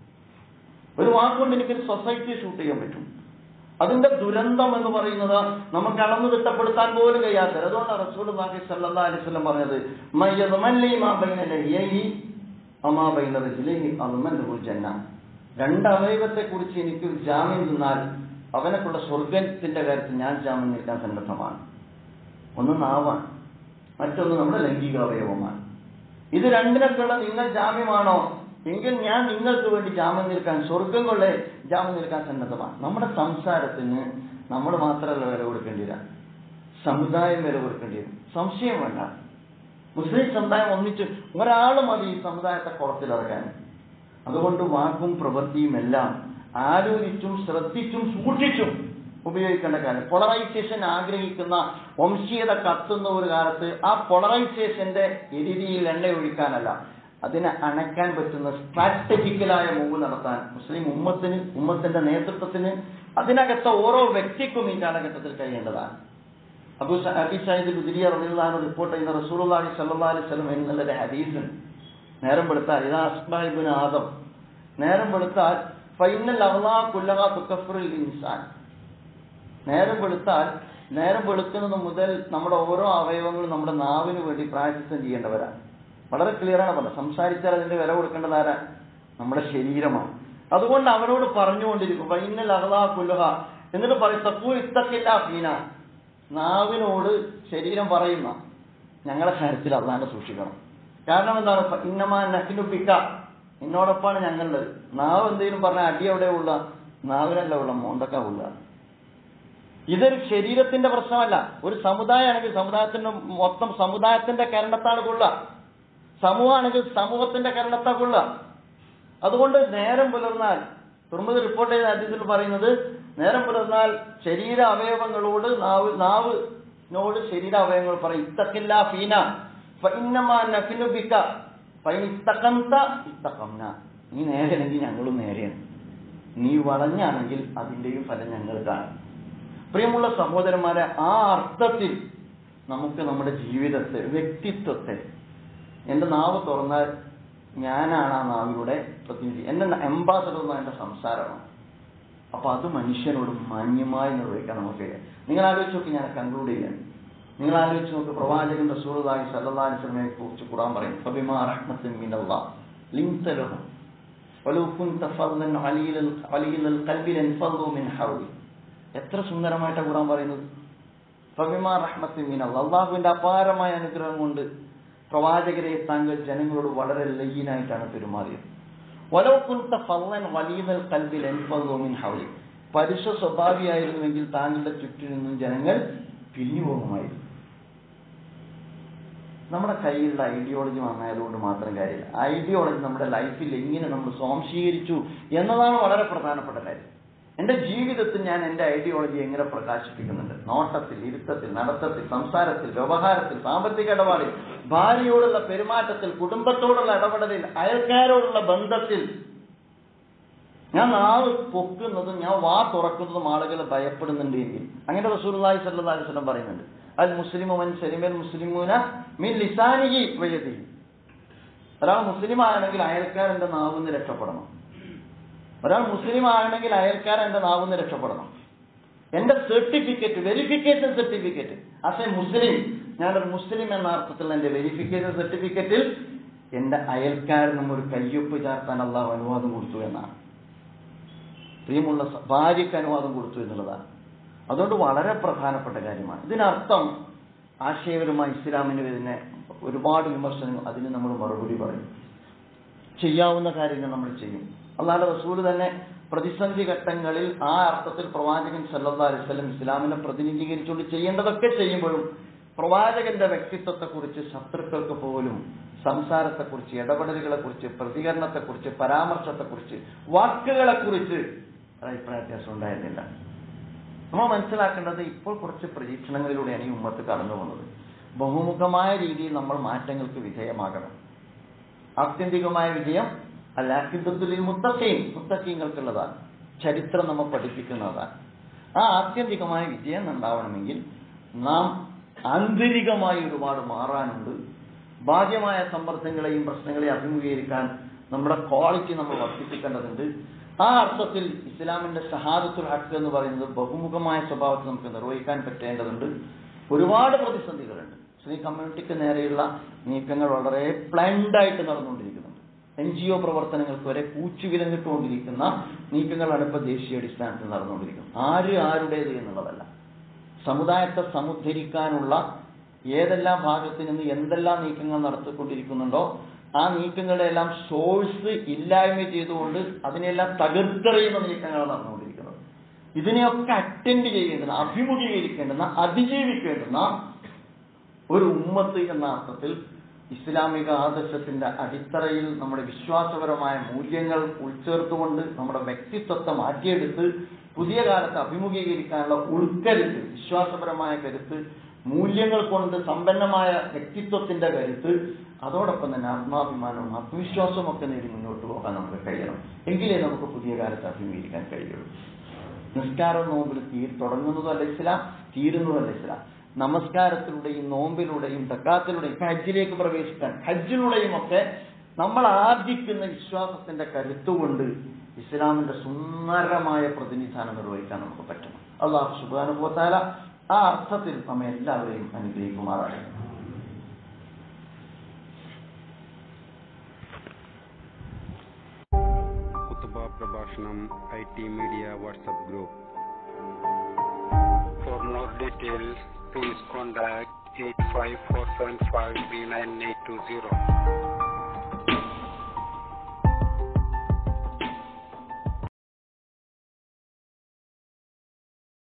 ഒരു വാക്ക് കൊണ്ട് എനിക്കൊരു സൊസൈറ്റിയെ ഷൂട്ട് ചെയ്യാൻ പറ്റും അതിന്റെ ദുരന്തം എന്ന് പറയുന്നത് നമുക്ക് അളന്നു തിട്ടപ്പെടുത്താൻ പോലും കഴിയാത്തത് അതുകൊണ്ടാണ് റസൂൽ ബാക്കി സല്ലാ അലിസ്ലം പറഞ്ഞത് മയ്യതുമല്ലി മാ ബൈന ലഹിയൈഹി അമാ ബൈന റജുലൈഹി അദ്മൻഹു ജന്ന രണ്ട് അവയവത്തെ കുറിച്ച് എനിക്ക് ഒരു ജാമ്യം തന്നാൽ അവനെക്കുള്ള സ്വർഗത്തിന്റെ കാര്യത്തിൽ ഞാൻ ജാമ്യം നിൽക്കാൻ സന്നദ്ധമാണ് ഒന്ന് നാവാണ് മറ്റൊന്ന് നമ്മുടെ ലൈംഗിക അവയവമാണ് ഇത് രണ്ടിനൊക്കെയുള്ള നിങ്ങൾ ജാമ്യമാണോ എങ്കിൽ ഞാൻ നിങ്ങൾക്ക് വേണ്ടി ജാമ്യം നിൽക്കാൻ സ്വർഗം കൊള്ളെ ജാമ്യം നിൽക്കാൻ സന്നദ്ധമാണ് നമ്മുടെ സംസാരത്തിന് നമ്മൾ മാത്രമല്ല വില കൊടുക്കേണ്ടി വരാം സമുദായം വില കൊടുക്കേണ്ടി വരും സംശയം വേണ്ട മുസ്ലിം സമുദായം ഒന്നിച്ച് ഒരാൾ മതി ഈ സമുദായത്തെ കുളത്തിലിറക്കാൻ അതുകൊണ്ട് വാക്കും പ്രവൃത്തിയും എല്ലാം ആലോചിച്ചും ശ്രദ്ധിച്ചും സൂക്ഷിച്ചും ഉപയോഗിക്കേണ്ട കാര്യം പോളറൈസേഷൻ ആഗ്രഹിക്കുന്ന വംശീയത കത്തുന്ന ഒരു കാലത്ത് ആ പോളറൈസേഷന്റെ എരിതിയിൽ എണ്ണ ഒഴിക്കാനല്ല അതിനെ അണയ്ക്കാൻ പറ്റുന്ന സ്ട്രാറ്റജിക്കലായ മൂവ് നടത്താൻ മുസ്ലിം ഉമ്മത്തിന് ഉമ്മത്തിന്റെ നേതൃത്വത്തിന് അതിനകത്തെ ഓരോ വ്യക്തിക്കും ഈ കാലഘട്ടത്തിൽ കഴിയേണ്ടതാണ് അബു സ- അബി സയ്യിദ് ബുദിരിയ റളിയല്ലാഹു റിപ്പോർട്ട് ചെയ്യുന്ന റസൂലുള്ളാഹി സ്വല്ലല്ലാഹി അലൈഹി വസല്ലം എന്നുള്ള ഹദീസ് നേരം വെളുത്താൽ ഇതാ അസ്ബാഹിബിന് ആദം നേരം വെളുത്താൽ ഫൈനൽ അള്ളാ കുല്ലഹ തുക്കഫറുൽ ഇൻസാൻ നേരം വെളുത്താൽ നേരം വെളുക്കുന്നത് മുതൽ നമ്മുടെ ഓരോ അവയവങ്ങളും നമ്മുടെ നാവിന് വേണ്ടി പ്രായശ്ചിത്തം ചെയ്യേണ്ടവരാണ് വളരെ ക്ലിയർ ആണ് പറഞ്ഞത് സംസാരിച്ചാൽ അതിന്റെ വില കൊടുക്കേണ്ടത് ആരാ നമ്മുടെ ശരീരമാണ് അതുകൊണ്ട് അവരോട് പറഞ്ഞുകൊണ്ടിരിക്കും ഫൈനൽ അഹ്ലാ കുല്ലഹ എന്നിട്ട് പറയും തക്കൂ ഇത്തക്കില്ല ഫീന നാവിനോട് ശരീരം പറയുന്ന ഞങ്ങളുടെ കാര്യത്തിൽ അള്ളാന്റെ സൂക്ഷിക്കണം കാരണം എന്താണ് ഫ ഇന്നമാ നഹിനുപ്പിക്ക എന്നോടൊപ്പമാണ് ഞങ്ങളുടെ നാവ് എന്തെങ്കിലും പറഞ്ഞ അടി എവിടെ ഉള്ള നാവിനല്ല ഉള്ള മോന്തക്ക ഉള്ള ഇതൊരു ശരീരത്തിന്റെ പ്രശ്നമല്ല ഒരു സമുദായമാണെങ്കിൽ സമുദായത്തിന്റെ മൊത്തം സമുദായത്തിന്റെ കരണത്താണ് കൊള്ളുക സമൂഹമാണെങ്കിൽ സമൂഹത്തിന്റെ കരണത്താ കൊള്ളുക അതുകൊണ്ട് നേരം പുലർന്നാൽ തുറമുഖ റിപ്പോർട്ട് ചെയ്ത ആദ്യത്തിൽ പറയുന്നത് നേരം പുലർന്നാൽ ശരീര അവയവങ്ങളോട് നാവ് നാവിനോട് ശരീര അവയവങ്ങൾ പറയും ഇത്തക്കില്ല ഫീന ഫഇന്നമാ നഫ്നു ബിക ഫഇൻ ഇസ്തഖംത ഇസ്തഖംന നീ നേരെയാണെങ്കിൽ ഞങ്ങളും നേരെയാണ് നീ വളഞ്ഞാണെങ്കിൽ അതിന്റെയും ഫലം ഞങ്ങൾക്കാണ് പ്രിയമുള്ള സഹോദരന്മാരെ ആ അർത്ഥത്തിൽ നമുക്ക് നമ്മുടെ ജീവിതത്തെ വ്യക്തിത്വത്തെ എന്റെ നാവ് തുറന്നാൽ ഞാനാണ് ആ നാവിലൂടെ പ്രതിനിധി എന്റെ എംബാസഡർ എന്ന എന്റെ സംസാരമാണ് അപ്പൊ അത് മനുഷ്യനോട് മാന്യമായി നിർവഹിക്കാൻ നമുക്ക് കഴിയാം നിങ്ങൾ ആലോചിച്ച് നോക്കി ഞാൻ കൺക്ലൂഡ് ചെയ്യാൻ നിങ്ങൾ ആലോചിച്ച് നോക്ക് പ്രവാചകൻ റസൂലുള്ളാഹി സ്വല്ലല്ലാഹി അലൈഹി വസല്ലമയെ കുറിച്ച് ഖുർആൻ പറയും ഫബിമാ റഹ്മത്തിൻ മിനല്ലാഹ് ലിൻത ലഹും വലൗ കുൻത ഫദ്ദൻ അലീലൽ അലീലൽ ഖൽബി ലൻഫദു മിൻ ഹൗലി എത്ര സുന്ദരമായിട്ടാണ് ഖുർആൻ പറയുന്നത് ഫബിമാ റഹ്മത്തിൻ മിനല്ലാഹ് അള്ളാഹുവിന്റെ അപാരമായ അനുഗ്രഹം കൊണ്ട് പ്രവാചകരെ താങ്കൾ ജനങ്ങളോട് വളരെ ലയ്യനായിട്ടാണ് പെരുമാറിയത് വലൗ കുൻത ഫദ്ദൻ വലീലൽ ഖൽബി ലൻഫദു മിൻ ഹൗലി പരുഷ സ്വഭാവിയായിരുന്നുവെങ്കിൽ താങ്കളുടെ ചുറ്റിൽ നിന്നും ജനങ്ങൾ പിരിഞ്ഞു പോകുമായിരുന്നു നമ്മുടെ കയ്യിലുള്ള ഐഡിയോളജി നന്നായതുകൊണ്ട് മാത്രം കാര്യമില്ല ഐഡിയോളജി നമ്മുടെ ലൈഫിൽ എങ്ങനെ നമ്മൾ സ്വാംശീകരിച്ചു എന്നതാണ് വളരെ പ്രധാനപ്പെട്ട കാര്യം എന്റെ ജീവിതത്തിൽ ഞാൻ എന്റെ ഐഡിയോളജി എങ്ങനെ പ്രകാശിപ്പിക്കുന്നുണ്ട് നോട്ടത്തിൽ ഇരുത്തത്തിൽ നടത്തത്തിൽ സംസാരത്തിൽ വ്യവഹാരത്തിൽ സാമ്പത്തിക ഇടപാടിൽ ഭാര്യയോടുള്ള പെരുമാറ്റത്തിൽ കുടുംബത്തോടുള്ള ഇടപെടലിൽ അയൽക്കാരോടുള്ള ബന്ധത്തിൽ ഞാൻ നാവ് പൊക്കുന്നതും ഞാൻ വാ തുറക്കുന്നതും ആളുകൾ ഭയപ്പെടുന്നുണ്ട് എങ്കിൽ അങ്ങനെ റസൂലുള്ളാഹി സ്വല്ലല്ലാഹി അലൈഹി വസല്ലം പറയുന്നുണ്ട് അൽ മുസ്ലിമു മൻ സലിമൽ മുസ്ലിമൂന മിൻ ലിസാനിഹി വയദിഹി ഒരാൾ മുസ്ലിം ആണെങ്കിൽ അയൽക്കാരന്റെ നാവുന്ന് രക്ഷപ്പെടണം ഒരാൾ മുസ്ലിം ആണെങ്കിൽ അയൽക്കാരൻ എന്റെ നാവുന്ന് രക്ഷപ്പെടണം എന്റെ certificate verification certificate as a Muslim ഞാനൊരു മുസ്ലിം എന്ന അർത്ഥത്തിൽ എന്റെ വെരിഫിക്കേഷൻ സർട്ടിഫിക്കറ്റിൽ എന്റെ അയൽക്കാരനും ഒരു കയ്യൊപ്പ് ചേർത്താൻ അള്ളാഹു അനുവാദം കൊടുത്തു എന്നാണ് പ്രിയമുള്ള സ- ഭാര്യയ്ക്ക് അനുവാദം കൊടുത്തു എന്നുള്ളതാണ് അതുകൊണ്ട് വളരെ പ്രധാനപ്പെട്ട കാര്യമാണ് ഇതിനർത്ഥം ആശയപരമായി ഇസ്ലാമിന് വരുന്ന ഒരുപാട് വിമർശനങ്ങൾ അതിന് നമ്മൾ മറുപടി പറയും ചെയ്യാവുന്ന കാര്യങ്ങൾ നമ്മൾ ചെയ്യും അള്ളാഹുടെ റസൂൽ തന്നെ പ്രതിസന്ധി ഘട്ടങ്ങളിൽ ആ അർത്ഥത്തിൽ പ്രവാചകൻ സല്ലല്ലാഹു അലൈഹി വസല്ലം ഇസ്ലാമിനെ പ്രതിനിധീകരിച്ചുകൊണ്ട് ചെയ്യേണ്ടതൊക്കെ ചെയ്യുമ്പോഴും പ്രവാചകന്റെ വ്യക്തിത്വത്തെക്കുറിച്ച് ശത്രുക്കൾക്ക് പോലും സംസാരത്തെക്കുറിച്ച് ഇടപെടലുകളെക്കുറിച്ച് പ്രതികരണത്തെക്കുറിച്ച് പരാമർശത്തെക്കുറിച്ച് വാക്കുകളെക്കുറിച്ച് ഒരു അഭിപ്രായ വ്യത്യാസം ഉണ്ടായിരുന്നില്ല നമ്മൾ മനസ്സിലാക്കേണ്ടത് ഇപ്പോൾ കുറച്ച് പരീക്ഷണങ്ങളിലൂടെയാണ് ഈ ഉമ്മത്ത് കടന്നു പോകുന്നത് ബഹുമുഖമായ രീതിയിൽ നമ്മൾ മാറ്റങ്ങൾക്ക് വിധേയമാകണം ആത്യന്തികമായ വിജയം അല്ല ആക്കിദ്ദത്തുലിൽ മുത്തക്കയും മുത്തക്കീങ്ങൾക്കുള്ളതാണ് ചരിത്രം നമ്മെ പഠിപ്പിക്കുന്നതാണ് ആ ആത്യന്തികമായ വിജയം ഉണ്ടാവണമെങ്കിൽ നാം ആന്തരികമായി ഒരുപാട് മാറാനുണ്ട് ബാഹ്യമായ സമ്മർദ്ദങ്ങളെയും പ്രശ്നങ്ങളെയും അഭിമുഖീകരിക്കാൻ നമ്മുടെ ക്വാളിറ്റി നമ്മൾ വർദ്ധിപ്പിക്കേണ്ടതുണ്ട് ആ അർത്ഥത്തിൽ ഇസ്ലാമിന്റെ ഷഹാദത്തുൽ ഹക്ക് എന്ന് പറയുന്നത് ബഹുമുഖമായ സ്വഭാവത്തിൽ നമുക്ക് നിർവഹിക്കാൻ പറ്റേണ്ടതുണ്ട് ഒരുപാട് പ്രതിസന്ധികളുണ്ട് മുസ്ലിം കമ്മ്യൂണിറ്റിക്ക് നേരെയുള്ള നീക്കങ്ങൾ വളരെ പ്ലാൻഡ് ആയിട്ട് നടന്നുകൊണ്ടിരിക്കുന്നുണ്ട് എൻ ജി ഒ പ്രവർത്തനങ്ങൾക്ക് വരെ കൂച്ചുവിലങ്ങിട്ടുകൊണ്ടിരിക്കുന്ന നീക്കങ്ങളാണ് ഇപ്പോൾ ദേശീയ അടിസ്ഥാനത്തിൽ നടന്നുകൊണ്ടിരിക്കുന്നത് ആര് ആരുടേത് എന്നുള്ളതല്ല സമുദായത്തെ സമുദ്ധരിക്കാനുള്ള ഏതെല്ലാം ഭാഗത്ത് നിന്ന് എന്തെല്ലാം നീക്കങ്ങൾ നടത്തിക്കൊണ്ടിരിക്കുന്നുണ്ടോ ആ നീക്കങ്ങളുടെ എല്ലാം സോഴ്സ് ഇല്ലായ്മ ചെയ്തുകൊണ്ട് അതിനെല്ലാം തകർത്തെറിയുന്ന നീക്കങ്ങളാണ് നടന്നുകൊണ്ടിരിക്കുന്നത് ഇതിനെയൊക്കെ അറ്റൻഡ് ചെയ്യേണ്ടുന്ന അഭിമുഖീകരിക്കേണ്ടുന്ന അതിജീവിക്കേണ്ടുന്ന ഒരു ഉമ്മത്ത് എന്ന അർത്ഥത്തിൽ ഇസ്ലാമിക ആദർശത്തിന്റെ അടിത്തറയിൽ നമ്മുടെ വിശ്വാസപരമായ മൂല്യങ്ങൾ ഉൾച്ചേർത്തുകൊണ്ട് നമ്മുടെ വ്യക്തിത്വത്തെ മാറ്റിയെടുത്ത് പുതിയ കാലത്ത് അഭിമുഖീകരിക്കാനുള്ള ഉൾക്കരുത്ത് വിശ്വാസപരമായ കരുത്ത് മൂല്യങ്ങൾ കൊണ്ട് സമ്പന്നമായ വ്യക്തിത്വത്തിന്റെ കരുത്ത് അതോടൊപ്പം തന്നെ ആത്മാഭിമാനവും ആത്മവിശ്വാസവും ഒക്കെ നേടി മുന്നോട്ട് പോകാൻ നമുക്ക് കഴിയണം എങ്കിലേ നമുക്ക് പുതിയ കാലത്ത് അഭിമുഖീകരിക്കാൻ കഴിയുള്ളൂ നിസ്കാരം നോമ്പിൽ തീർ തുടങ്ങുന്നതല്ല ഇസ്ലാം തീരുന്നതല്ല ഇസ്ലാം നമസ്കാരത്തിലൂടെയും നോമ്പിലൂടെയും തക്കാത്തിലൂടെയും ഹജ്ജിലേക്ക് പ്രവേശിക്കാൻ ഹജ്ജിലൂടെയും ഒക്കെ നമ്മൾ ആർജിക്കുന്ന വിശ്വാസത്തിന്റെ കരുത്തുകൊണ്ട് ഇസ്ലാമിന്റെ സുന്ദരമായ പ്രതിനിധാനം നിർവഹിക്കാൻ നമുക്ക് പറ്റണം അള്ളാഹു സുബാനുഭവത്താല ആ അർത്ഥത്തിൽ നമ്മെ എല്ലാവരെയും അനുഗ്രഹിക്കുമാറാണ് കുത്തുബ പ്രഭാഷണം I T media WhatsApp group For more details, please contact 854753980.